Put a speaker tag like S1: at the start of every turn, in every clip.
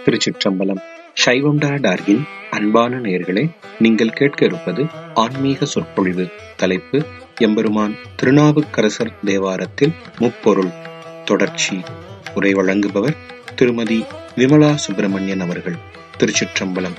S1: திருச்சிற்றம்பலம் சைவம்டா டார்கின் அன்பான நேயர்களே நீங்கள் கேட்க இருப்பது ஆன்மீக சொற்பொழிவு தலைப்பு எம்பெருமான் திருநாவுக்கரசர் தேவாரத்தில் முப்பொருள் தொடர்ச்சி உரை வழங்குபவர் திருமதி விமலா சுப்பிரமணியன் அவர்கள் திருச்சிற்றம்பலம்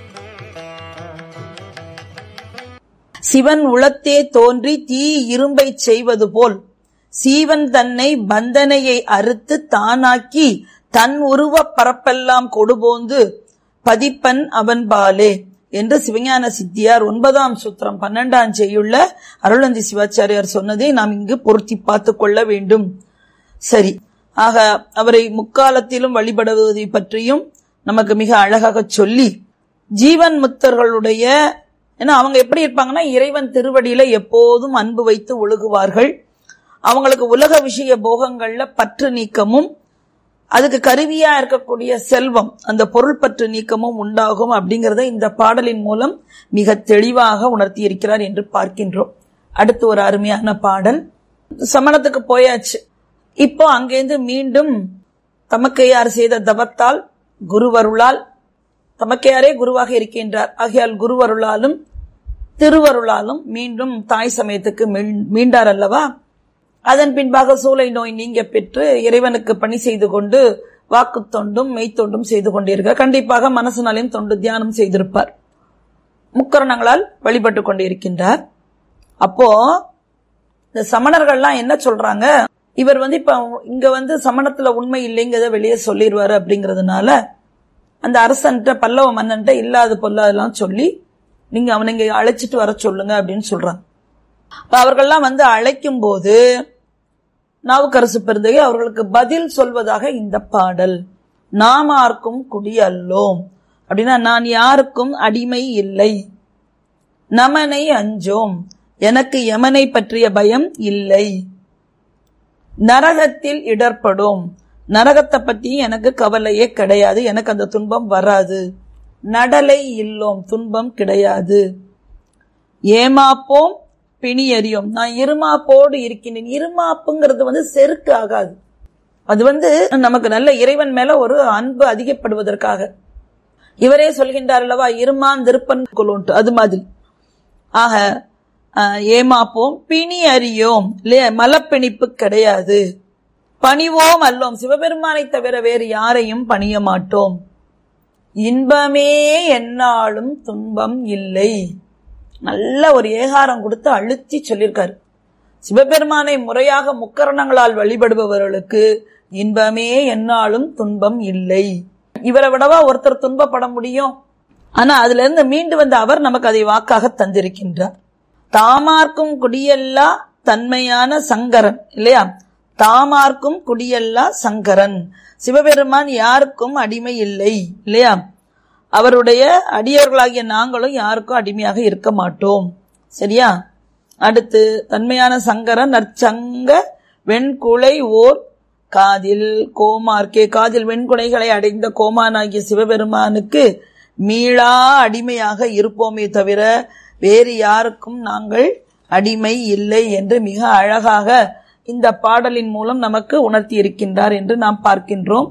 S2: சிவன் உளத்தே தோன்றி தீ இரும்பைச் செய்வது போல் சீவன் தன்னை பந்தனையை அறுத்து தானாக்கி தன் உருவப் பரப்பெல்லாம் கொடுபோந்து பதிப்பன் அவன் பாலே என்று சிவஞான சித்தியார் ஒன்பதாம் சூத்திரம் பன்னெண்டாம் செய்யுள்ள அருளந்தி சிவாச்சாரியார் சொன்னதை நாம் இங்கு பொருத்தி பார்த்து கொள்ள வேண்டும் சரி ஆக அவரை முக்காலத்திலும் வழிபடுவதை பற்றியும் நமக்கு மிக அழகாக சொல்லி ஜீவன் முத்தர்களுடைய ஏன்னா அவங்க எப்படி இருப்பாங்கன்னா இறைவன் திருவடியில எப்போதும் அன்பு வைத்து ஒழுகுவார்கள் அவங்களுக்கு உலக விஷய போகங்கள்ல பற்று நீக்கமும் அதுக்கு கருவியா இருக்கக்கூடிய செல்வம் அந்த பொருள் பற்று நீக்கமும் உண்டாகும் அப்படிங்கறத இந்த பாடலின் மூலம் மிக தெளிவாக உணர்த்தி இருக்கிறார் என்று பார்க்கின்றோம் அடுத்து ஒரு அருமையான பாடல் சமணத்துக்கு போயாச்சு இப்போ அங்கேருந்து மீண்டும் தமக்கையார் செய்த தவத்தால் குருவருளால் தமக்கையாரே குருவாக இருக்கின்றார் ஆகையால் குருவருளாலும் திருவருளாலும் மீண்டும் தாய் சமயத்துக்கு மீண்டார் அல்லவா அதன் பின்பாக சூளை நோய் நீங்க பெற்று இறைவனுக்கு பணி செய்து கொண்டு வாக்கு தொண்டும் மெய்த்தொண்டும் செய்து கொண்டிருக்க கண்டிப்பாக மனசனாலையும் தொண்டு தியானம் செய்திருப்பார் முக்கரணங்களால் வழிபட்டு கொண்டிருக்கின்றார் அப்போ இந்த சமணர்கள்லாம் என்ன சொல்றாங்க இவர் வந்து இப்ப இங்க வந்து சமணத்துல உண்மை இல்லைங்கிறத வெளியே சொல்லிடுவாரு அப்படிங்கறதுனால அந்த அரசன்ட்ட பல்லவ மன்னன்ட்ட இல்லாத பொல்லாதெல்லாம் சொல்லி நீங்க அவனை இங்க அழைச்சிட்டு வர சொல்லுங்க அப்படின்னு சொல்றாங்க அவர்கள்லாம் வந்து அழைக்கும் போது நாவுக்கரசு பெருந்தகை அவர்களுக்கு பதில் சொல்வதாக இந்த பாடல் நாமார்க்கும் குடி அல்லோம் அப்படின்னா நான் யாருக்கும் அடிமை இல்லை நமனை அஞ்சோம் எனக்கு யமனை பற்றிய பயம் இல்லை நரகத்தில் இடர்படும் நரகத்தை பத்தி எனக்கு கவலையே கிடையாது எனக்கு அந்த துன்பம் வராது நடலை இல்லோம் துன்பம் கிடையாது ஏமாப்போம் பிணி எறியும் நான் இருமாப்போடு இருக்கின்றேன் இருமாப்புங்கிறது வந்து செருக்கு ஆகாது அது வந்து நமக்கு நல்ல இறைவன் மேல ஒரு அன்பு அதிகப்படுவதற்காக இவரே சொல்கின்றார் அல்லவா இருமான் திருப்பன் கொள்ளுண்டு அது மாதிரி ஆக ஏமாப்போம் பிணி அறியோம் இல்லையா மலப்பிணிப்பு கிடையாது பணிவோம் அல்லோம் சிவபெருமானை தவிர வேறு யாரையும் பணிய மாட்டோம் இன்பமே என்னாலும் துன்பம் இல்லை நல்ல ஒரு ஏகாரம் கொடுத்து அழுத்தி சொல்லியிருக்காரு சிவபெருமானை முறையாக முக்கரணங்களால் வழிபடுபவர்களுக்கு இன்பமே என்னாலும் துன்பம் இல்லை இவரை விடவா ஒருத்தர் துன்பப்பட முடியும் ஆனா அதுல இருந்து மீண்டு வந்த அவர் நமக்கு அதை வாக்காக தந்திருக்கின்றார் தாமார்க்கும் குடியல்லா தன்மையான சங்கரன் இல்லையா தாமார்க்கும் குடியல்லா சங்கரன் சிவபெருமான் யாருக்கும் அடிமை இல்லை இல்லையா அவருடைய அடியவர்களாகிய நாங்களும் யாருக்கும் அடிமையாக இருக்க மாட்டோம் சரியா அடுத்து தன்மையான சங்கரன் நற்சங்க வெண்குலை ஓர் காதில் கோமார்க்கே காதில் வெண்குலைகளை அடைந்த கோமானாகிய சிவபெருமானுக்கு மீளா அடிமையாக இருப்போமே தவிர வேறு யாருக்கும் நாங்கள் அடிமை இல்லை என்று மிக அழகாக இந்த பாடலின் மூலம் நமக்கு உணர்த்தி இருக்கின்றார் என்று நாம் பார்க்கின்றோம்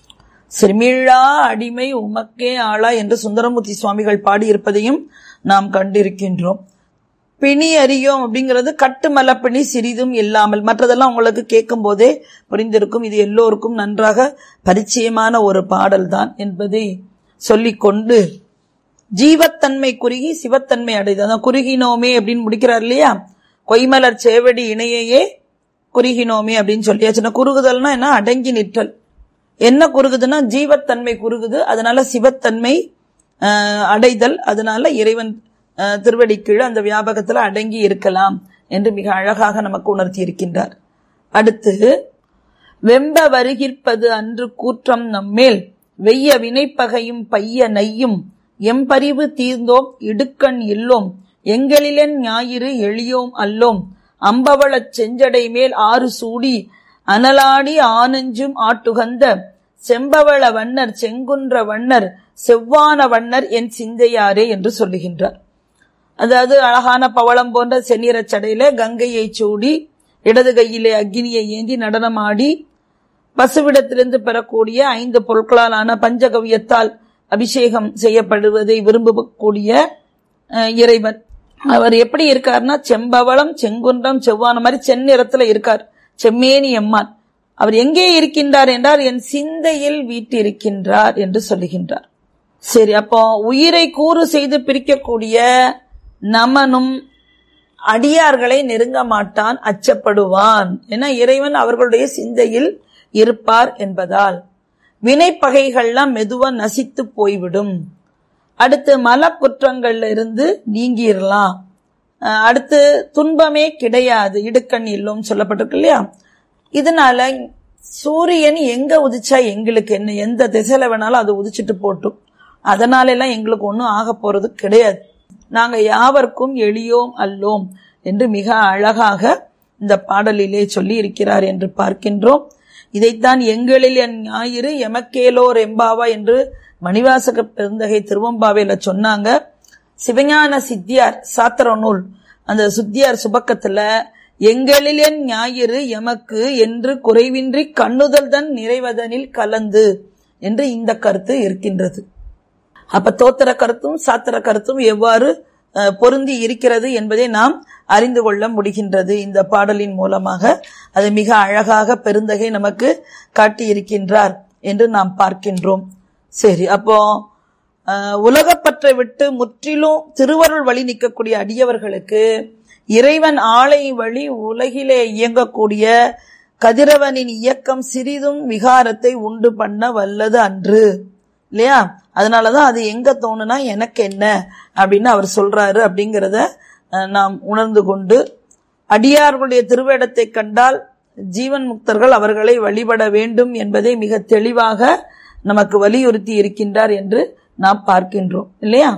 S2: சிறுமிழா அடிமை உமக்கே ஆளா என்று சுந்தரமூர்த்தி சுவாமிகள் பாடியிருப்பதையும் நாம் கண்டிருக்கின்றோம் பிணி அறியோம் அப்படிங்கிறது கட்டுமல பிணி சிறிதும் இல்லாமல் மற்றதெல்லாம் உங்களுக்கு கேட்கும் போதே புரிந்திருக்கும் இது எல்லோருக்கும் நன்றாக பரிச்சயமான ஒரு பாடல் தான் என்பதை சொல்லிக்கொண்டு ஜீவத்தன்மை குறுகி சிவத்தன்மை அடைது குறுகினோமே அப்படின்னு முடிக்கிறார் இல்லையா கொய்மலர் சேவடி இணையையே குறுகினோமே அப்படின்னு சொல்லியாச்சுன்னா குறுகுதல்னா என்ன அடங்கி நிற்றல் என்ன குறுகுதுன்னா ஜீவத்தன்மை குறுகுது அதனால சிவத்தன்மை அடைதல் அதனால இறைவன் திருவடி கீழ் அந்த வியாபகத்துல அடங்கி இருக்கலாம் என்று மிக அழகாக நமக்கு உணர்த்தி இருக்கின்றார் அடுத்து வெம்ப வருகிற்பது அன்று கூற்றம் நம்மேல் வெய்ய வினைப்பகையும் பைய நையும் எம்பறிவு தீர்ந்தோம் இடுக்கண் இல்லோம் எங்களிலென் ஞாயிறு எளியோம் அல்லோம் அம்பவளச் செஞ்சடை மேல் ஆறு சூடி அனலாடி ஆனஞ்சும் ஆட்டுகந்த செம்பவள வண்ணர் செங்குன்ற வண்ணர் செவ்வான வண்ணர் என் சிந்தையாரே என்று சொல்லுகின்றார் அதாவது அழகான பவளம் போன்ற செந்நிறச் சடையில கங்கையை சூடி இடது கையிலே அக்னியை ஏந்தி நடனமாடி பசுவிடத்திலிருந்து பெறக்கூடிய ஐந்து பொருட்களாலான பஞ்சகவியத்தால் அபிஷேகம் செய்யப்படுவதை விரும்பக்கூடிய அஹ், இறைவன் அவர் எப்படி இருக்காருன்னா செம்பவளம் செங்குன்றம் செவ்வான மாதிரி செந்நிறத்துல இருக்கார் செம்மேனி எம்மான் அவர் எங்கே இருக்கின்றார் என்றால் என் சிந்தையில் வீட்டிருக்கின்றார் என்று சொல்லுகின்றார் சரி அப்போ உயிரை கூறு செய்து பிரிக்கக்கூடிய நமனும் அடியார்களை நெருங்க மாட்டான் அச்சப்படுவான் என இறைவன் அவர்களுடைய சிந்தையில் இருப்பார் என்பதால் வினைப்பகைகள்லாம் மெதுவா நசித்து போய்விடும் அடுத்து மலக்குற்றங்கள்ல இருந்து நீங்கிடலாம் அஹ் அடுத்து துன்பமே கிடையாது இடுக்கண் இல்லோம் சொல்லப்பட்டிருக்கு இல்லையா இதனால சூரியன் எங்க உதிச்சா எங்களுக்கு என்ன எந்த திசையில வேணாலும் அது உதிச்சிட்டு போட்டும் அதனால எல்லாம் எங்களுக்கு ஒன்றும் ஆக போறது கிடையாது நாங்க யாவர்க்கும் எளியோம் அல்லோம் என்று மிக அழகாக இந்த பாடலிலே சொல்லி இருக்கிறார் என்று பார்க்கின்றோம் இதைத்தான் எங்களில் என் ஞாயிறு எமக்கேலோர் எம்பாவா என்று மணிவாசக பெருந்தகை திருவம்பாவையில சொன்னாங்க சிவஞான சித்தியார் சாத்திர நூல் அந்த சித்தியார் சுபக்கத்துல எங்களில் என் ஞாயிறு எமக்கு என்று குறைவின்றி கண்ணுதல் தன் நிறைவதனில் கலந்து என்று இந்த கருத்து இருக்கின்றது அப்ப தோத்திர கருத்தும் சாத்திர கருத்தும் எவ்வாறு அஹ், பொருந்தி இருக்கிறது என்பதை நாம் அறிந்து கொள்ள முடிகின்றது இந்த பாடலின் மூலமாக அது மிக அழகாக பெருந்தகை நமக்கு காட்டியிருக்கின்றார் என்று நாம் பார்க்கின்றோம் சரி அப்போ அஹ், உலகப்பற்றை விட்டு முற்றிலும் திருவருள் வழி நிற்கக்கூடிய அடியவர்களுக்கு இறைவன் ஆலை வழி உலகிலே இயங்கக்கூடிய கதிரவனின் இயக்கம் சிறிதும் விகாரத்தை உண்டு பண்ண வல்லது அன்று இல்லையா அதனாலதான் அது எங்க தோணுனா எனக்கு என்ன அப்படின்னு அவர் சொல்றாரு அப்படிங்கிறத அஹ், நாம் உணர்ந்து கொண்டு அடியார்களுடைய திருவேடத்தை கண்டால் ஜீவன் முக்தர்கள் அவர்களை வழிபட வேண்டும் என்பதை மிக தெளிவாக நமக்கு வலியுறுத்தி இருக்கின்றார் என்று நாம் பார்க்கின்றோம் இல்லையா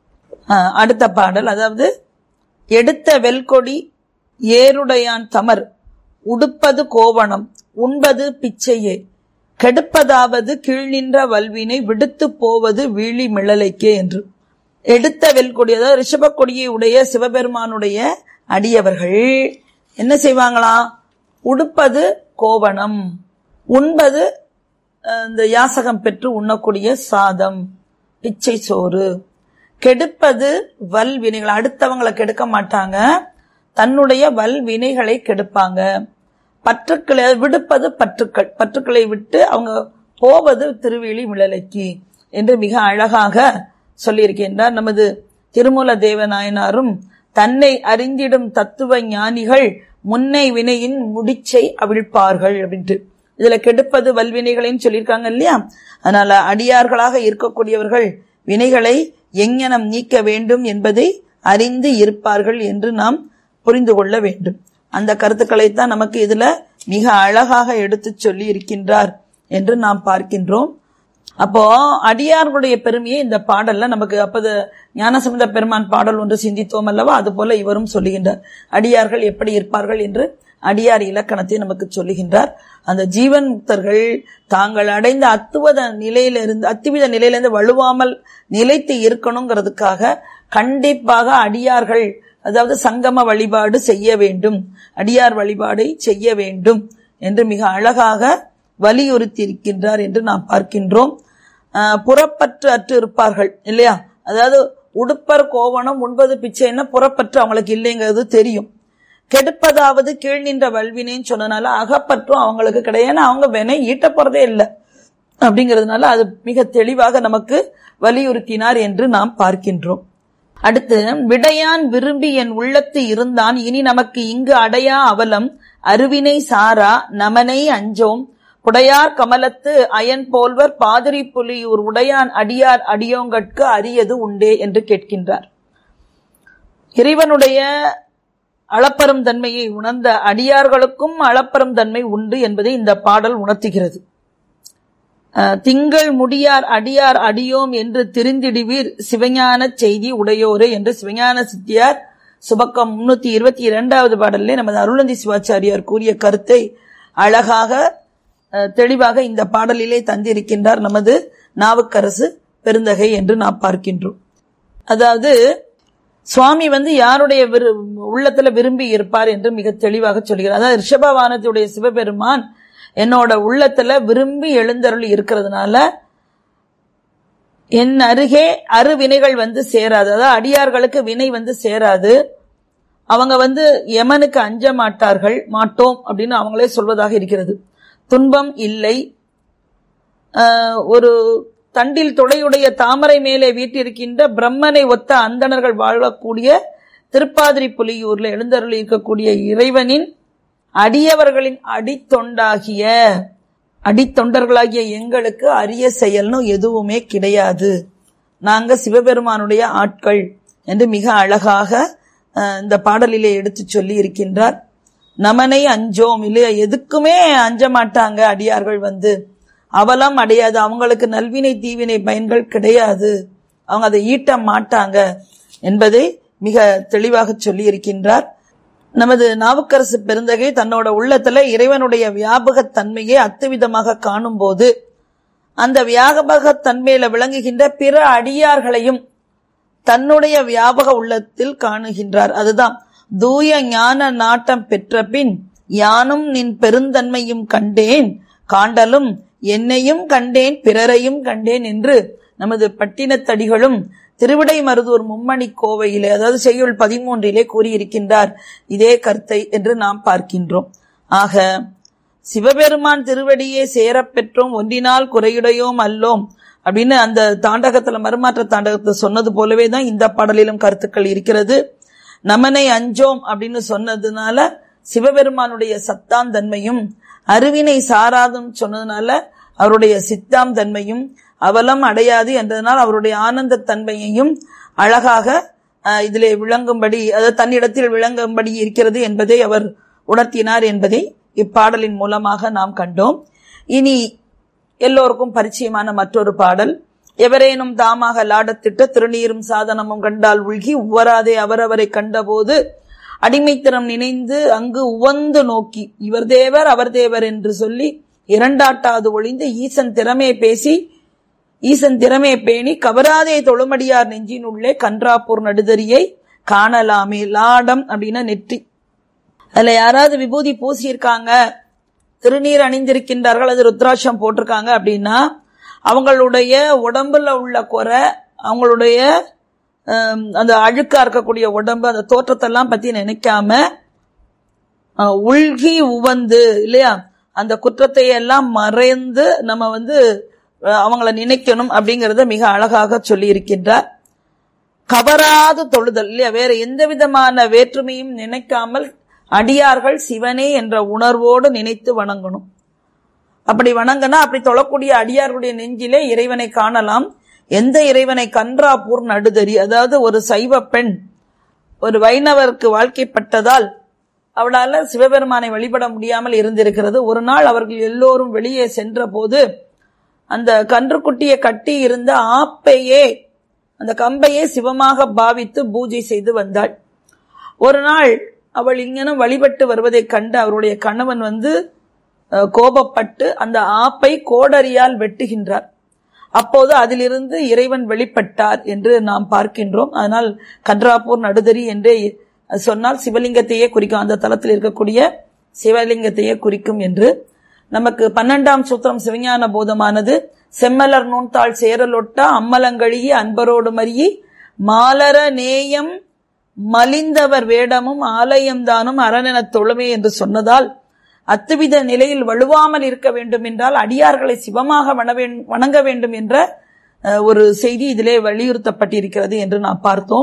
S2: அஹ், அடுத்த பாடல் அதாவது எடுத்த வெல்கொடி ஏருடையான் தமர் உடுப்பது கோவணம் உண்பது பிச்சையே கெடுப்பதாவது கீழ் நின்ற வல்வினை விடுத்து போவது வீழி மிளலைக்கே என்று எடுத்த வெல்கொடி அதாவது ரிஷப கொடியை உடைய சிவபெருமானுடைய அடியவர்கள் என்ன செய்வாங்களாம் உடுப்பது கோவணம் உண்பது அஹ், இந்த யாசகம் பெற்று உண்ணக்கூடிய சாதம் பிச்சை சோறு கெடுப்பது வல் வினைகள் அடுத்தவங்களை கெடுக்க மாட்டாங்க தன்னுடைய வல் வினைகளை கெடுப்பாங்க பற்றுக்களை விடுப்பது பற்றுக்கள் பற்றுக்களை விட்டு அவங்க போவது திருவிழி மிளலைக்கு என்று மிக அழகாக சொல்லியிருக்கின்றார் நமது திருமூல தேவநாயனாரும் தன்னை அறிந்திடும் தத்துவ ஞானிகள் முன்னை வினையின் முடிச்சை அவிழ்ப்பார்கள் அப்படின்ட்டு இதுல கெடுப்பது வல்வினைகளையும் சொல்லியிருக்காங்க இல்லையா அதனால அடியார்களாக இருக்கக்கூடியவர்கள் வினைகளை எங்ஙனம் நீக்க வேண்டும் என்பதை அறிந்து இருப்பார்கள் என்று நாம் புரிந்து கொள்ள வேண்டும் அந்த கருத்துக்களைத்தான் நமக்கு இதுல மிக அழகாக எடுத்துச் சொல்லி இருக்கின்றார் என்று நாம் பார்க்கின்றோம் அப்போ அடியார்களுடைய பெருமையை இந்த பாடல்ல நமக்கு அப்பது ஞானசம்பந்த பெருமான் பாடல் ஒன்று சிந்தித்தோம் அல்லவா அது போல இவரும் சொல்லுகின்றார் அடியார்கள் எப்படி இருப்பார்கள் என்று அடியார் இலக்கணத்தை நமக்கு சொல்லுகின்றார் அந்த ஜீவன் முக்தர்கள் தாங்கள் அடைந்த அத்துவத நிலையிலிருந்து அத்துவித நிலையிலிருந்து வலுவாமல் நிலைத்து இருக்கணுங்கிறதுக்காக கண்டிப்பாக அடியார்கள் அதாவது சங்கம வழிபாடு செய்ய வேண்டும் அடியார் வழிபாடை செய்ய வேண்டும் என்று மிக அழகாக வலியுறுத்தி இருக்கின்றார் என்று நாம் பார்க்கின்றோம் ஆஹ் புறப்பற்று அற்று இருப்பார்கள் இல்லையா அதாவது உடுப்பர் கோவணம் உண்பது பிச்சைன்னா புறப்பற்று அவங்களுக்கு இல்லைங்கிறது தெரியும் கெடுப்பதாவது கீழ் நின்ற வல்வினைன்னு சொன்னனால அகப்பற்றும் அவங்களுக்கு கிடையாது ஏன்னா அவங்க வினை ஈட்ட போறதே இல்லை அப்படிங்கிறதுனால அது மிக தெளிவாக நமக்கு வலியுறுத்தினார் என்று நாம் பார்க்கின்றோம் அடுத்து விடையான் விரும்பி என் உள்ளத்து இருந்தான் இனி நமக்கு இங்கு அடையா அவலம் அருவினை சாரா நமனை அஞ்சோம் புடையார் கமலத்து அயன் போல்வர் பாதிரி புலியூர் உடையான் அடியார் அடியோங்கட்கு அரியது உண்டே என்று கேட்கின்றார் இறைவனுடைய அளப்பரும் தன்மையை உணர்ந்த அடியார்களுக்கும் அளப்பரும் தன்மை உண்டு என்பதை இந்த பாடல் உணர்த்துகிறது அஹ், திங்கள் முடியார் அடியார் அடியோம் என்று திரிந்திடுவீர் சிவஞான செய்தி உடையோரே என்று சிவஞான சித்தியார் சுபக்கம் முன்னூத்தி இருபத்தி இரண்டாவது பாடலிலே நமது அருளந்தி சிவாச்சாரியார் கூறிய கருத்தை அழகாக அஹ், தெளிவாக இந்த பாடலிலே தந்திருக்கின்றார் நமது நாவுக்கரசு பெருந்தகை என்று நாம் பார்க்கின்றோம் அதாவது சுவாமி வந்து யாருடைய விரு- உள்ளத்துல விரும்பி இருப்பார் என்று மிக தெளிவாக சொல்கிறார் அதாவது ரிஷபவானத்துடைய சிவபெருமான் என்னோட உள்ளத்துல விரும்பி எழுந்தருள் இருக்கிறதுனால என் அருகே அருவினைகள் வந்து சேராது அதாவது அடியார்களுக்கு வினை வந்து சேராது அவங்க வந்து யமனுக்கு அஞ்ச மாட்டார்கள் மாட்டோம் அப்படின்னு அவங்களே சொல்வதாக இருக்கிறது துன்பம் இல்லை ஆஹ், ஒரு தண்டில் துளையுடைய தாமரை மேலே வீட்டிருக்கின்ற பிரம்மனை ஒத்த அந்தணர்கள் வாழக்கூடிய திருப்பாதிரி புலியூர்ல எழுந்தருளி இருக்கக்கூடிய இறைவனின் அடியவர்களின் அடித்தொண்டாகிய அடித்தொண்டர்களாகிய எங்களுக்கு அரிய செயல்னு எதுவுமே கிடையாது நாங்க சிவபெருமானுடைய ஆட்கள் என்று மிக அழகாக அஹ், இந்த பாடலிலே எடுத்து சொல்லி இருக்கின்றார் நமனை அஞ்சோம் இல்லையா எதுக்குமே அஞ்ச மாட்டாங்க அடியார்கள் வந்து அவலம் அடையாது அவங்களுக்கு நல்வினை தீவினை பயன்கள் கிடையாது அவங்க அதை ஈட்ட மாட்டாங்க என்பதை மிக தெளிவாக சொல்லி இருக்கின்றார் நமது நாவுக்கரசு பெருந்தகை தன்னோட உள்ளத்துல இறைவனுடைய வியாபகத் தன்மையை அத்துவிதமாக காணும் போது அந்த வியாபகத் தன்மையில விளங்குகின்ற பிற அடியார்களையும் தன்னுடைய வியாபக உள்ளத்தில் காணுகின்றார் அதுதான் தூய ஞான நாட்டம் பெற்ற பின் யானும் நின் பெருந்தன்மையும் கண்டேன் காண்டலும் என்னையும் கண்டேன் பிறரையும் கண்டேன் என்று நமது பட்டினத்தடிகளும் திருவிடை மருதூர் மும்மணி கோவையிலே அதாவது செய்யுள் பதிமூன்றிலே கூறியிருக்கின்றார் இதே கருத்தை என்று நாம் பார்க்கின்றோம் ஆக சிவபெருமான் திருவடியே சேரப் பெற்றோம் ஒன்றினால் குறையுடையோம் அல்லோம் அப்படின்னு அந்த தாண்டகத்துல மறுமாற்ற தாண்டகத்தை சொன்னது போலவே தான் இந்த பாடலிலும் கருத்துக்கள் இருக்கிறது நமனை அஞ்சோம் அப்படின்னு சொன்னதுனால சிவபெருமானுடைய சத்தாம் தன்மையும் அருவினை சாராதுன்னு சொன்னதுனால அவருடைய சித்தாம் தன்மையும் அவலம் அடையாது என்றதனால் அவருடைய ஆனந்த தன்மையையும் அழகாக அஹ், இதிலே விளங்கும்படி அதாவது தன்னிடத்தில் விளங்கும்படி இருக்கிறது என்பதை அவர் உணர்த்தினார் என்பதை இப்பாடலின் மூலமாக நாம் கண்டோம் இனி எல்லோருக்கும் பரிச்சயமான மற்றொரு பாடல் எவரேனும் தாமாக லாடத்திட்ட திருநீரும் சாதனமும் கண்டால் உள்கி உவராதே அவரவரை கண்டபோது அடிமைத்தனம் நினைந்து அங்கு உவந்து நோக்கி இவர் தேவர் அவர் தேவர் என்று சொல்லி இரண்டாட்டாது ஒளிந்து ஈசன் திறமே பேசி ஈசன் திறமே பேணி கவராதே தொழுமடியார் நெஞ்சின் உள்ளே கன்றாப்பூர் நடுதறியை காணலாமே லாடம் அப்படின்னா நெற்றி அதுல யாராவது விபூதி பூசியிருக்காங்க திருநீர் அணிந்திருக்கின்றார்கள் அது ருத்ராட்சம் போட்டிருக்காங்க அப்படின்னா அவங்களுடைய உடம்புல உள்ள குறை அவங்களுடைய ஹம், அந்த அழுக்கா இருக்கக்கூடிய உடம்பு அந்த தோற்றத்தெல்லாம் பத்தி நினைக்காம அஹ், உள்கி உவந்து இல்லையா அந்த குற்றத்தை எல்லாம் மறைந்து நம்ம வந்து அஹ், அவங்கள நினைக்கணும் அப்படிங்கறத மிக அழகாக சொல்லி இருக்கின்றார் கவராது தொழுதல் இல்லையா வேற எந்த விதமான வேற்றுமையும் நினைக்காமல் அடியார்கள் சிவனே என்ற உணர்வோடு நினைத்து வணங்கணும் அப்படி வணங்கினா அப்படி தொழக்கூடிய அடியார்களுடைய நெஞ்சிலே இறைவனை காணலாம் எந்த இறைவனை கன்றாப்பூர் நடுதறி அதாவது ஒரு சைவ பெண் ஒரு வைணவருக்கு வாழ்க்கைப்பட்டதால் அவளால சிவபெருமானை வழிபட முடியாமல் இருந்திருக்கிறது ஒரு நாள் அவர்கள் எல்லோரும் வெளியே சென்ற போது அந்த கன்றுக்குட்டியை கட்டி இருந்த ஆப்பையே அந்த கம்பையே சிவமாக பாவித்து பூஜை செய்து வந்தாள் ஒரு நாள் அவள் இங்கனும் வழிபட்டு வருவதைக் கண்டு அவருடைய கணவன் வந்து அஹ், கோபப்பட்டு அந்த ஆப்பை கோடரியால் வெட்டுகின்றார் அப்போது அதிலிருந்து இறைவன் வெளிப்பட்டார் என்று நாம் பார்க்கின்றோம் அதனால் கன்றாப்பூர் நடுதறி என்றே சொன்னால் சிவலிங்கத்தையே குறிக்கும் அந்த தலத்தில் இருக்கக்கூடிய சிவலிங்கத்தையே குறிக்கும் என்று நமக்கு பன்னெண்டாம் சூத்திரம் சிவஞான போதமானது செம்மலர் நூன்தாள் சேரலொட்டா அம்மலங்கழிய அன்பரோடு மறியி மாலர நேயம் மலிந்தவர் வேடமும் ஆலயம்தானும் அரணெனத் தொழுமே என்று சொன்னதால் அத்துவித நிலையில் வலுவாமல் இருக்க வேண்டும் என்றால் அடியார்களை சிவமாக வண வேண்- வணங்க வேண்டும் என்ற அஹ், ஒரு செய்தி இதிலே வலியுறுத்தப்பட்டிருக்கிறது என்று நாம் பார்த்தோம்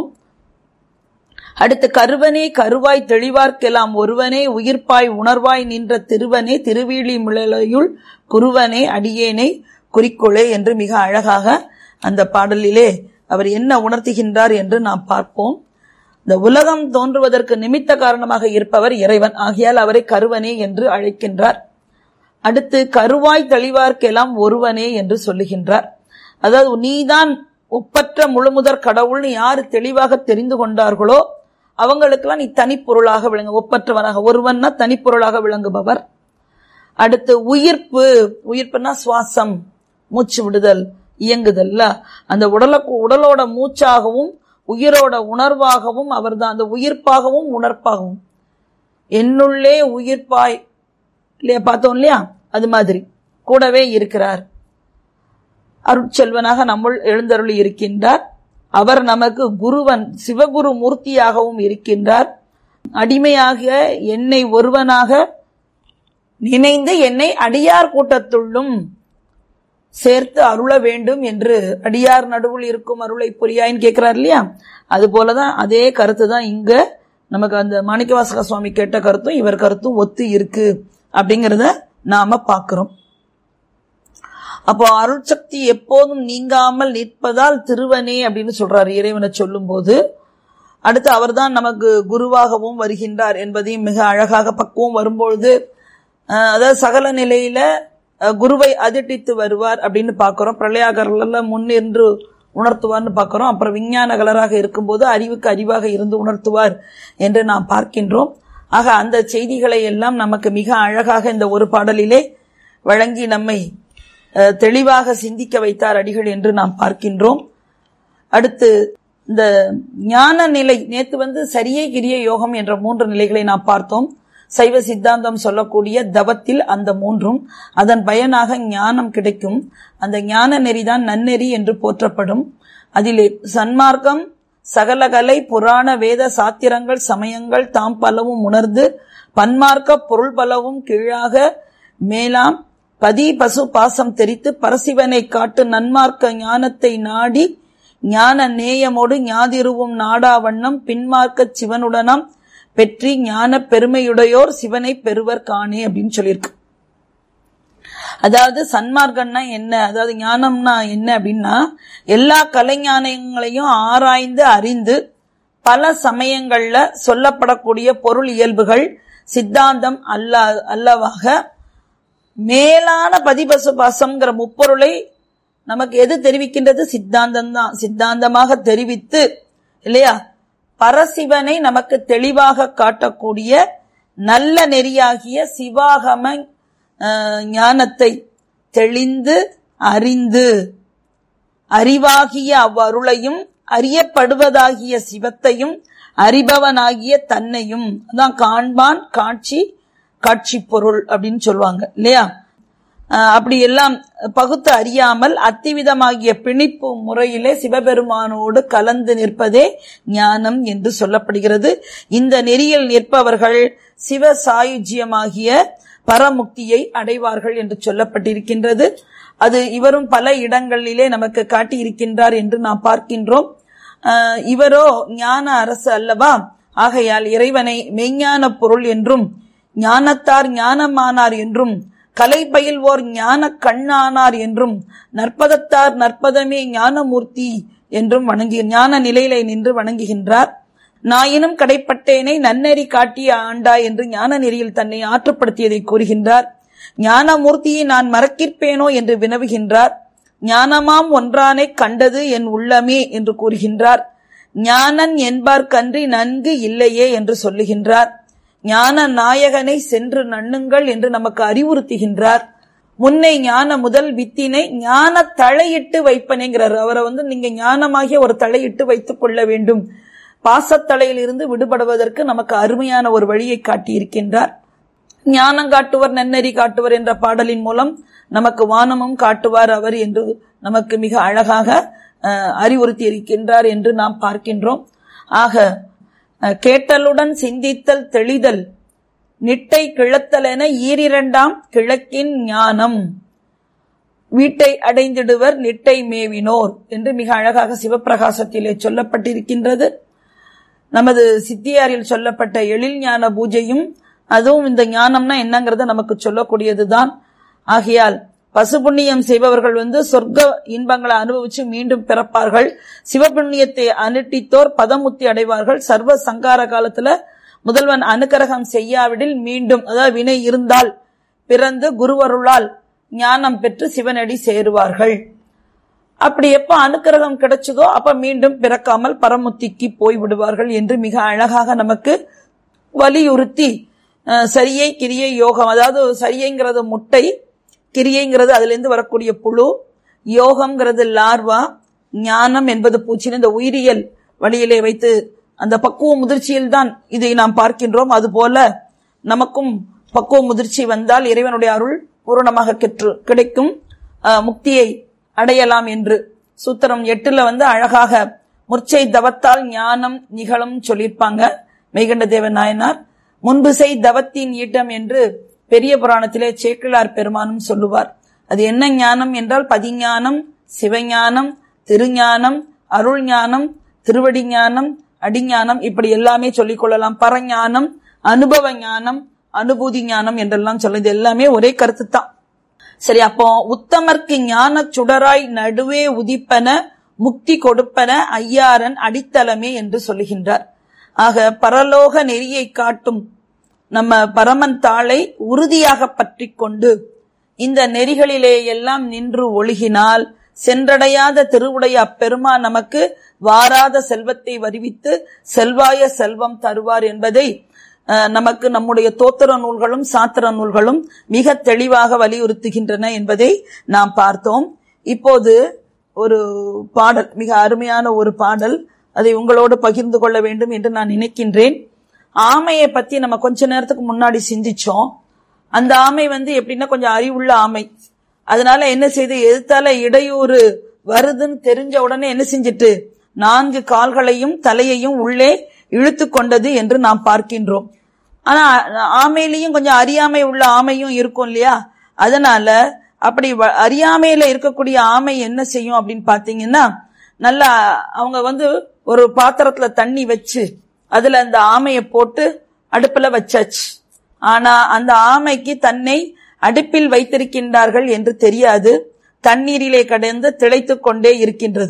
S2: அடுத்து கருவனே கருவாய் தெளிவார்க்கெல்லாம் ஒருவனே உயிர்ப்பாய் உணர்வாய் நின்ற திருவனே திருவீழி முழலையுள் குருவனே அடியேனை குறிக்கோளே என்று மிக அழகாக அந்த பாடலிலே அவர் என்ன உணர்த்துகின்றார் என்று நாம் பார்ப்போம் இந்த உலகம் தோன்றுவதற்கு நிமித்த காரணமாக இருப்பவர் இறைவன் ஆகையால் அவரை கருவனே என்று அழைக்கின்றார் அடுத்து கருவாய் தெளிவார்க்கெல்லாம் ஒருவனே என்று சொல்லுகின்றார் அதாவது நீதான் ஒப்பற்ற முழுமுதற் கடவுள்னு யாரு தெளிவாக தெரிந்து கொண்டார்களோ அவங்களுக்கெல்லாம் நீ தனிப்பொருளாக விளங்க ஒப்பற்றவராக ஒருவன்னா தனிப்பொருளாக விளங்குபவர் அடுத்து உயிர்ப்பு உயிர்ப்புனா சுவாசம் மூச்சு விடுதல் இயங்குதல்ல அந்த உடல உடலோட மூச்சாகவும் உயிரோட உணர்வாகவும் அவர்தான் அந்த உயிர்ப்பாகவும் உணர்ப்பாகவும் என்னுள்ளே உயிர்ப்பாய் இல்லையா பார்த்தோம் இல்லையா அது மாதிரி கூடவே இருக்கிறார் அருட்செல்வனாக நம்முள் எழுந்தருளி இருக்கின்றார் அவர் நமக்கு குருவன் சிவகுரு மூர்த்தியாகவும் இருக்கின்றார் அடிமையாக என்னை ஒருவனாக நினைந்து என்னை அடியார் கூட்டத்துள்ளும் சேர்த்து அருள வேண்டும் என்று அடியார் நடுவில் இருக்கும் அருளை புரியாயின்னு கேட்கிறார் இல்லையா அது போலதான் அதே கருத்து தான் இங்க நமக்கு அந்த மாணிக்கவாசக சுவாமி கேட்ட கருத்தும் இவர் கருத்தும் ஒத்து இருக்கு அப்படிங்கிறத நாம பார்க்கிறோம் அப்போ அருள் சக்தி எப்போதும் நீங்காமல் நிற்பதால் திருவனே அப்படின்னு சொல்றாரு இறைவனை சொல்லும் போது அடுத்து அவர்தான் நமக்கு குருவாகவும் வருகின்றார் என்பதையும் மிக அழகாக பக்குவம் வரும்பொழுது அஹ், அதாவது சகல நிலையில அஹ், குருவை அதிட்டித்து வருவார் அப்படின்னு பார்க்கிறோம் பிரளயாகர்ல முன்னின்று உணர்த்துவார்னு பார்க்கிறோம் அப்புறம் விஞ்ஞான கலராக இருக்கும்போது அறிவுக்கு அறிவாக இருந்து உணர்த்துவார் என்று நாம் பார்க்கின்றோம் ஆக அந்த செய்திகளை எல்லாம் நமக்கு மிக அழகாக இந்த ஒரு பாடலிலே வழங்கி நம்மை அஹ், தெளிவாக சிந்திக்க வைத்தார் அடிகள் என்று நாம் பார்க்கின்றோம் அடுத்து இந்த ஞான நிலை நேத்து வந்து சரியை கிரிய யோகம் என்ற மூன்று நிலைகளை நாம் பார்த்தோம் சைவ சித்தாந்தம் சொல்லக்கூடிய தவத்தில் அந்த மூன்றும் அதன் பயனாக ஞானம் கிடைக்கும் அந்த ஞான நெறிதான் நன்னெறி என்று போற்றப்படும் அதிலே சன்மார்க்கம் சகலகலை புராண வேத சாத்திரங்கள் சமயங்கள் தாம் பலவும் உணர்ந்து பன்மார்க்க பொருள் பலவும் கீழாக மேலாம் பதி பசு பாசம் தெரித்து பரசிவனை காட்டு நன்மார்க்க ஞானத்தை நாடி ஞான நேயமோடு ஞாதிருவும் நாடா வண்ணம் பின்மார்க்க சிவனுடனாம் பெற்றி ஞான பெருமையுடையோர் சிவனை பெறுவர் காணே அப்படின்னு சொல்லியிருக்கு அதாவது சன்மார்க்கம்னா என்ன அதாவது ஞானம்னா என்ன அப்படின்னா எல்லா கலைஞானங்களையும் ஆராய்ந்து அறிந்து பல சமயங்கள்ல சொல்லப்படக்கூடிய பொருள் இயல்புகள் சித்தாந்தம் அல்ல அல்லவாக மேலான பதிபசு பாசம்ங்கிற முப்பொருளை நமக்கு எது தெரிவிக்கின்றது சித்தாந்தம் தான் சித்தாந்தமாக தெரிவித்து இல்லையா பரசிவனை நமக்கு தெளிவாக காட்டக்கூடிய நல்ல நெறியாகிய சிவாகம அஹ், ஞானத்தை தெளிந்து அறிந்து அறிவாகிய அவ்வருளையும் அறியப்படுவதாகிய சிவத்தையும் அறிபவனாகிய தன்னையும் அதான் காண்பான் காட்சி காட்சி பொருள் அப்படின்னு சொல்லுவாங்க இல்லையா அஹ் அப்படி எல்லாம் பகுத்து அறியாமல் அத்திவிதமாகிய பிணிப்பு முறையிலே சிவபெருமானோடு கலந்து நிற்பதே ஞானம் என்று சொல்லப்படுகிறது இந்த நெறியில் நிற்பவர்கள் சிவ சாயுஜ்யமாகிய பரமுக்தியை அடைவார்கள் என்று சொல்லப்பட்டிருக்கின்றது அது இவரும் பல இடங்களிலே நமக்கு காட்டியிருக்கின்றார் என்று நாம் பார்க்கின்றோம் அஹ் இவரோ ஞான அரசு அல்லவா ஆகையால் இறைவனை மெய்ஞான பொருள் என்றும் ஞானத்தார் ஞானமானார் என்றும் கலை பயில்வோர் ஞான கண்ணானார் என்றும் நற்பதத்தார் நற்பதமே ஞானமூர்த்தி என்றும் வணங்கி ஞான நிலையிலே நின்று வணங்குகின்றார் நாயினும் கடைப்பட்டேனை நன்னெறி காட்டிய ஆண்டா என்று ஞான நெறியில் தன்னை ஆற்றுப்படுத்தியதை கூறுகின்றார் ஞானமூர்த்தியை நான் மறக்கிற்பேனோ என்று வினவுகின்றார் ஞானமாம் ஒன்றானை கண்டது என் உள்ளமே என்று கூறுகின்றார் ஞானன் என்பார்க்கன்றி நன்கு இல்லையே என்று சொல்லுகின்றார் ஞான நாயகனை சென்று நண்ணுங்கள் என்று நமக்கு அறிவுறுத்துகின்றார் முன்னை ஞான முதல் வித்தினை ஞான தலையிட்டு வைப்பனேங்கிறார் அவரை வந்து நீங்க ஞானமாகிய ஒரு தலையிட்டு வைத்துக் கொள்ள வேண்டும் பாசத்தலையில் இருந்து விடுபடுவதற்கு நமக்கு அருமையான ஒரு வழியை காட்டியிருக்கின்றார் ஞானம் காட்டுவர் நன்னெறி காட்டுவர் என்ற பாடலின் மூலம் நமக்கு வானமும் காட்டுவார் அவர் என்று நமக்கு மிக அழகாக அஹ், அறிவுறுத்தி இருக்கின்றார் என்று நாம் பார்க்கின்றோம் ஆக அஹ், கேட்டலுடன் சிந்தித்தல் தெளிதல் நிட்டை கிழத்தல் என ஈரிரண்டாம் கிழக்கின் ஞானம் வீட்டை அடைந்திடுவர் நிட்டை மேவினோர் என்று மிக அழகாக சிவப்பிரகாசத்திலே சொல்லப்பட்டிருக்கின்றது நமது சித்தியாரில் சொல்லப்பட்ட எழில் ஞான பூஜையும் அதுவும் இந்த ஞானம்னா என்னங்கிறத நமக்கு சொல்லக்கூடியதுதான் ஆகையால் பசுபுண்ணியம் செய்பவர்கள் வந்து சொர்க்க இன்பங்களை அனுபவிச்சு மீண்டும் பிறப்பார்கள் சிவபுண்ணியத்தை அனுட்டித்தோர் பதமுத்தி அடைவார்கள் சர்வ சங்கார காலத்துல முதல்வன் அனுக்கிரகம் செய்யாவிடில் மீண்டும் அதாவது வினை இருந்தால் பிறந்து குருவருளால் ஞானம் பெற்று சிவனடி சேருவார்கள் அப்படி எப்ப அனுக்கிரகம் கிடைச்சதோ அப்ப மீண்டும் பிறக்காமல் பரமுத்திக்கு போய் விடுவார்கள் என்று மிக அழகாக நமக்கு வலியுறுத்தி அஹ், சரியை கிரியை யோகம் அதாவது சரியைங்கிறது முட்டை கிரியைங்கிறது அதுல இருந்து வரக்கூடிய புழு யோகம்ங்கிறது லார்வா ஞானம் என்பது பூச்சின்னு இந்த உயிரியல் வழியிலே வைத்து அந்த பக்குவ முதிர்ச்சியில் தான் இதை நாம் பார்க்கின்றோம் அதுபோல நமக்கும் பக்குவ முதிர்ச்சி வந்தால் இறைவனுடைய அருள் பூரணமாக கெற்று கிடைக்கும் அஹ், முக்தியை அடையலாம் என்று சூத்திரம் எட்டுல வந்து அழகாக முர்ச்சை தவத்தால் ஞானம் நிகழும் சொல்லியிருப்பாங்க மெய்கண்ட தேவன் நாயனார் முன்பு செய் தவத்தின் ஈட்டம் என்று பெரிய புராணத்திலே சேக்கிழார் பெருமானும் சொல்லுவார் அது என்ன ஞானம் என்றால் பதிஞானம் சிவஞானம் திருஞானம் அருள் ஞானம் திருவடி ஞானம் அடிஞானம் இப்படி எல்லாமே சொல்லிக் கொள்ளலாம் பரஞானம் அனுபவ ஞானம் அனுபூதி ஞானம் என்றெல்லாம் சொல்லுது எல்லாமே ஒரே கருத்து தான் சரி அப்போ உத்தமர்க்கு ஞான சுடராய் நடுவே உதிப்பன முக்தி கொடுப்பன ஐயாரன் அடித்தளமே என்று சொல்லுகின்றார் ஆக பரலோக நெறியை காட்டும் நம்ம பரமன் தாளை உறுதியாக பற்றி கொண்டு இந்த நெறிகளிலே எல்லாம் நின்று ஒழுகினால் சென்றடையாத திருவுடைய அப்பெருமா நமக்கு வாராத செல்வத்தை வருவித்து செல்வாய செல்வம் தருவார் என்பதை அஹ், நமக்கு நம்முடைய தோத்திர நூல்களும் சாத்திர நூல்களும் மிக தெளிவாக வலியுறுத்துகின்றன என்பதை நாம் பார்த்தோம் இப்போது ஒரு பாடல் மிக அருமையான ஒரு பாடல் அதை உங்களோடு பகிர்ந்து கொள்ள வேண்டும் என்று நான் நினைக்கின்றேன் ஆமையை பத்தி நம்ம கொஞ்ச நேரத்துக்கு முன்னாடி சிந்திச்சோம் அந்த ஆமை வந்து எப்படின்னா கொஞ்சம் அறிவுள்ள ஆமை அதனால என்ன செய்து எதிர்த்தால இடையூறு வருதுன்னு தெரிஞ்ச உடனே என்ன செஞ்சிட்டு நான்கு கால்களையும் தலையையும் உள்ளே இழுத்து கொண்டது என்று நாம் பார்க்கின்றோம் ஆனா ஆமையிலையும் கொஞ்சம் அறியாமை உள்ள ஆமையும் இருக்கும் இல்லையா அதனால அப்படி வ- அறியாமையில இருக்கக்கூடிய ஆமை என்ன செய்யும் அப்படின்னு பாத்தீங்கன்னா நல்லா அவங்க வந்து ஒரு பாத்திரத்துல தண்ணி வச்சு அதுல அந்த ஆமையை போட்டு அடுப்புல வச்சாச்சு ஆனா அந்த ஆமைக்கு தன்னை அடுப்பில் வைத்திருக்கின்றார்கள் என்று தெரியாது தண்ணீரிலே கடந்து திளைத்துக் கொண்டே இருக்கின்றது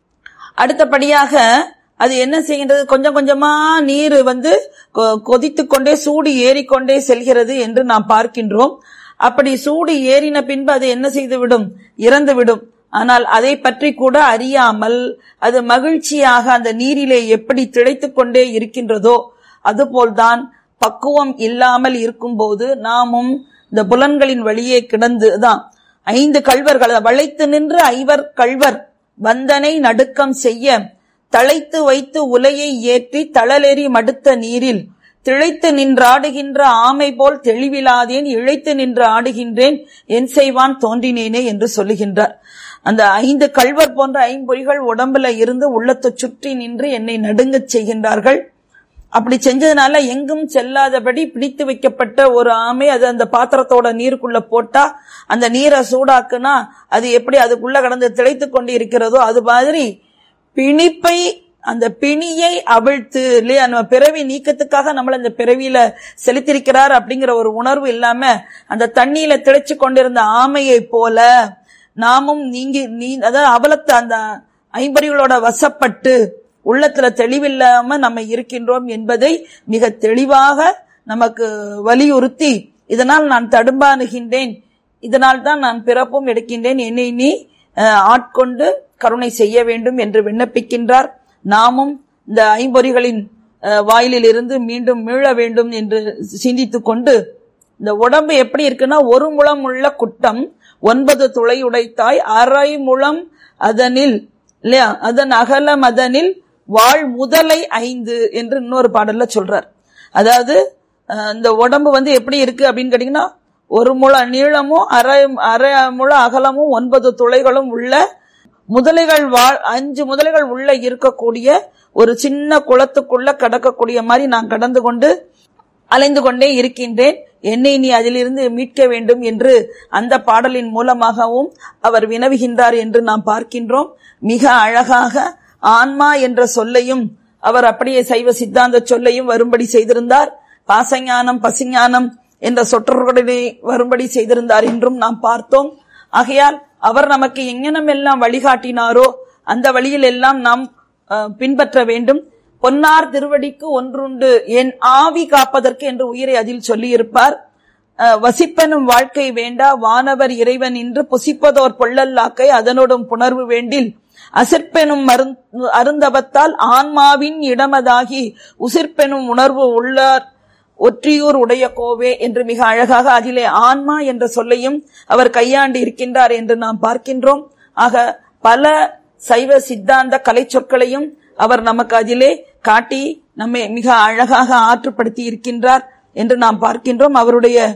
S2: அடுத்தபடியாக அது என்ன செய்கின்றது கொஞ்சம் கொஞ்சமா நீர் வந்து கொ- கொதித்துக் கொண்டே சூடு ஏறிக்கொண்டே செல்கிறது என்று நாம் பார்க்கின்றோம் அப்படி சூடு ஏறின பின்பு அது என்ன செய்துவிடும் இறந்துவிடும் ஆனால் அதை பற்றி கூட அறியாமல் அது மகிழ்ச்சியாக அந்த நீரிலே எப்படி திளைத்துக் கொண்டே இருக்கின்றதோ அதுபோல்தான் பக்குவம் இல்லாமல் இருக்கும்போது நாமும் இந்த புலன்களின் வழியே கிடந்து தான் ஐந்து கள்வர்கள் வளைத்து நின்று ஐவர் கள்வர் வந்தனை நடுக்கம் செய்ய தழைத்து வைத்து உலையை ஏற்றி தளலெறி மடுத்த நீரில் திளைத்து நின்றாடுகின்ற ஆமை போல் தெளிவிலாதேன் இழைத்து நின்று ஆடுகின்றேன் என் செய்வான் தோன்றினேனே என்று சொல்லுகின்றார் அந்த ஐந்து கள்வர் போன்ற ஐம்பொறிகள் உடம்புல இருந்து உள்ளத்தை சுற்றி நின்று என்னை நடுங்கச் செய்கின்றார்கள் அப்படி செஞ்சதுனால எங்கும் செல்லாதபடி பிடித்து வைக்கப்பட்ட ஒரு ஆமை அது அந்த பாத்திரத்தோட நீருக்குள்ள போட்டா அந்த நீரை சூடாக்குனா அது எப்படி அதுக்குள்ள கடந்து திளைத்து கொண்டு இருக்கிறதோ அது மாதிரி பிணிப்பை அந்த பிணியை அவிழ்த்து இல்லையா நம்ம பிறவி நீக்கத்துக்காக நம்மள இந்த பிறவியில செலுத்திருக்கிறார் அப்படிங்கிற ஒரு உணர்வு இல்லாம அந்த தண்ணியில திளைச்சு கொண்டிருந்த ஆமையை போல நாமும் நீங்கி நீ அதாவது அவலத்து அந்த ஐம்பறிகளோட வசப்பட்டு உள்ளத்துல தெளிவில்லாம நம்ம இருக்கின்றோம் என்பதை மிக தெளிவாக நமக்கு வலியுறுத்தி இதனால் நான் தடும்பானுகின்றேன் இதனால் தான் நான் பிறப்பும் எடுக்கின்றேன் என்னை நீ அஹ், ஆட்கொண்டு கருணை செய்ய வேண்டும் என்று விண்ணப்பிக்கின்றார் நாமும் இந்த ஐம்பொறிகளின் அஹ், வாயிலில் இருந்து மீண்டும் மீள வேண்டும் என்று சிந்தித்துக் கொண்டு இந்த உடம்பு எப்படி இருக்குன்னா ஒரு முழம் உள்ள குட்டம் ஒன்பது துளை உடைத்தாய் அரை முழம் அதனில் இல்லையா அதன் அகலம் அதனில் வாழ் முதலை ஐந்து என்று இன்னொரு பாடல்ல சொல்றார் அதாவது அஹ், இந்த உடம்பு வந்து எப்படி இருக்கு அப்படின்னு கேட்டீங்கன்னா ஒரு முழ நீளமும் அரை அரை முழ அகலமும் ஒன்பது துளைகளும் உள்ள முதலைகள் வாழ் அஞ்சு முதலைகள் உள்ள இருக்கக்கூடிய ஒரு சின்ன குளத்துக்குள்ள கடக்கக்கூடிய மாதிரி நான் கடந்து கொண்டு அலைந்து கொண்டே இருக்கின்றேன் என்னை நீ அதிலிருந்து மீட்க வேண்டும் என்று அந்த பாடலின் மூலமாகவும் அவர் வினவுகின்றார் என்று நாம் பார்க்கின்றோம் மிக அழகாக ஆன்மா என்ற சொல்லையும் அவர் அப்படியே சைவ சித்தாந்த சொல்லையும் வரும்படி செய்திருந்தார் பாசஞானம் பசிஞானம் என்ற சொற்றொடரை வரும்படி செய்திருந்தார் என்றும் நாம் பார்த்தோம் ஆகையால் அவர் நமக்கு எங்கனம் எல்லாம் வழிகாட்டினாரோ அந்த வழியில் எல்லாம் நாம் அஹ், பின்பற்ற வேண்டும் பொன்னார் திருவடிக்கு ஒன்றுண்டு என் ஆவி காப்பதற்கு என்று உயிரை அதில் சொல்லியிருப்பார் அஹ், வசிப்பெனும் வாழ்க்கை வேண்டா வானவர் இறைவன் என்று புசிப்பதோர் பொள்ளல்லாக்கை அதனோடும் புணர்வு வேண்டில் அசிற்பெனும் மருந்து அருந்தவத்தால் ஆன்மாவின் இடமதாகி உசிர்ப்பெனும் உணர்வு உள்ளார் ஒற்றியூர் உடைய கோவே என்று மிக அழகாக அதிலே ஆன்மா என்ற சொல்லையும் அவர் கையாண்டு இருக்கின்றார் என்று நாம் பார்க்கின்றோம் ஆக பல சைவ சித்தாந்த கலை சொற்களையும் அவர் நமக்கு அதிலே காட்டி நம்மை மிக அழகாக ஆற்றுப்படுத்தி இருக்கின்றார் என்று நாம் பார்க்கின்றோம் அவருடைய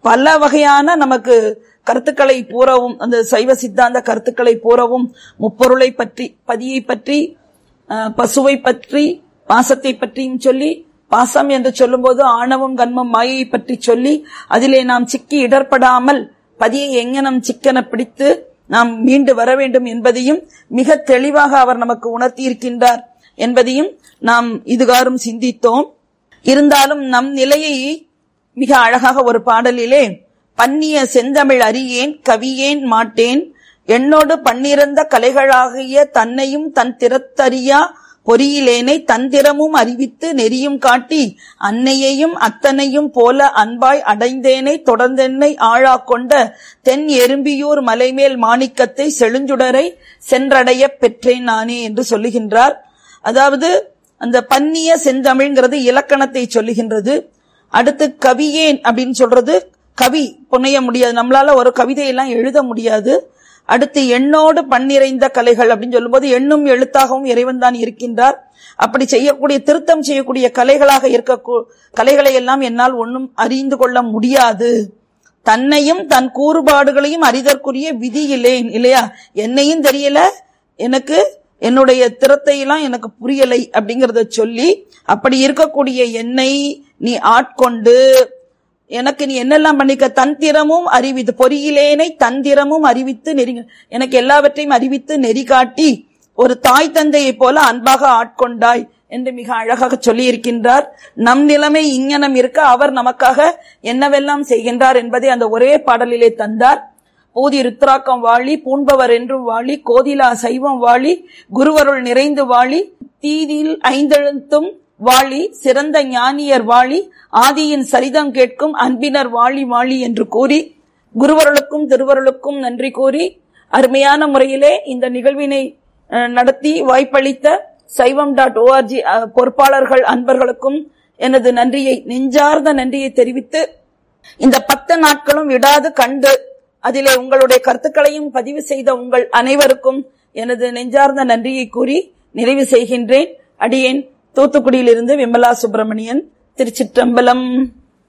S2: பல வகையான நமக்கு கருத்துக்களை பூரவும் அந்த சைவ சித்தாந்த கருத்துக்களை பூரவும் முப்பொருளை பற்றி பதியை பற்றி அஹ், பசுவை பற்றி பாசத்தை பற்றியும் சொல்லி பாசம் என்று சொல்லும்போது ஆணவம் கண்மம் மாயையை பற்றி சொல்லி அதிலே நாம் சிக்கி இடர்படாமல் பதியை எங்கனம் சிக்கன பிடித்து நாம் மீண்டு வர வேண்டும் என்பதையும் மிக தெளிவாக அவர் நமக்கு உணர்த்தி இருக்கின்றார் என்பதையும் நாம் இதுகாரும் சிந்தித்தோம் இருந்தாலும் நம் நிலையை மிக அழகாக ஒரு பாடலிலே பன்னிய செந்தமிழ் அறியேன் கவியேன் மாட்டேன் என்னோடு பன்னிரந்த கலைகளாகிய தன்னையும் தன் திறத்தறியா பொறியிலேனை தந்திரமும் அறிவித்து நெறியும் காட்டி அன்னையையும் அத்தனையும் போல அன்பாய் அடைந்தேனை தொடர்ந்தென்னை ஆழா கொண்ட தென் எறும்பியூர் மலைமேல் மாணிக்கத்தை செழுஞ்சுடரை சென்றடைய பெற்றேன் நானே என்று சொல்லுகின்றார் அதாவது அந்த பன்னிய செந்தமிழ்ங்கிறது இலக்கணத்தை சொல்லுகின்றது அடுத்து கவியேன் அப்படின்னு சொல்றது கவி புனைய முடியாது நம்மளால ஒரு கவிதையெல்லாம் எழுத முடியாது அடுத்து எண்ணோடு பன்னிறைந்த கலைகள் அப்படின்னு சொல்லும்போது எண்ணும் எழுத்தாகவும் இறைவன் தான் இருக்கின்றார் அப்படி செய்யக்கூடிய திருத்தம் செய்யக்கூடிய கலைகளாக இருக்க கலைகளை எல்லாம் என்னால் ஒன்றும் அறிந்து கொள்ள முடியாது தன்னையும் தன் கூறுபாடுகளையும் அறிதற்குரிய விதியிலேன் இல்லையா என்னையும் தெரியல எனக்கு என்னுடைய திறத்தை எல்லாம் எனக்கு புரியலை அப்படிங்கறத சொல்லி அப்படி இருக்கக்கூடிய என்னை நீ ஆட்கொண்டு எனக்கு நீ என்னெல்லாம் பண்ணிக்க தந்திரமும் அறிவித்து பொறியிலேனை தந்திரமும் அறிவித்து நெறி எனக்கு எல்லாவற்றையும் அறிவித்து நெறி காட்டி ஒரு தாய் தந்தையை போல அன்பாக ஆட்கொண்டாய் என்று மிக அழகாக சொல்லி இருக்கின்றார் நம் நிலைமை இங்கனம் இருக்க அவர் நமக்காக என்னவெல்லாம் செய்கின்றார் என்பதை அந்த ஒரே பாடலிலே தந்தார் பூதி ருத்ராக்கம் வாழி பூண்பவர் என்றும் வாழி கோதிலா சைவம் வாழி குருவருள் நிறைந்து வாழி தீதியில் ஐந்தெழுத்தும் வாழி சிறந்த ஞானியர் வாழி ஆதியின் சரிதம் கேட்கும் அன்பினர் வாழி வாழி என்று கூறி குருவருளுக்கும் திருவருளுக்கும் நன்றி கூறி அருமையான முறையிலே இந்த நிகழ்வினை அஹ், நடத்தி வாய்ப்பளித்த சைவம் டாட் ஓஆர்ஜி பொறுப்பாளர்கள் அன்பர்களுக்கும் எனது நன்றியை நெஞ்சார்ந்த நன்றியை தெரிவித்து இந்த பத்து நாட்களும் விடாது கண்டு அதிலே உங்களுடைய கருத்துக்களையும் பதிவு செய்த உங்கள் அனைவருக்கும் எனது நெஞ்சார்ந்த நன்றியை கூறி நிறைவு செய்கின்றேன் அடியேன் தூத்துக்குடியிலிருந்து விமலா சுப்பிரமணியன் திருச்சிற்றம்பலம்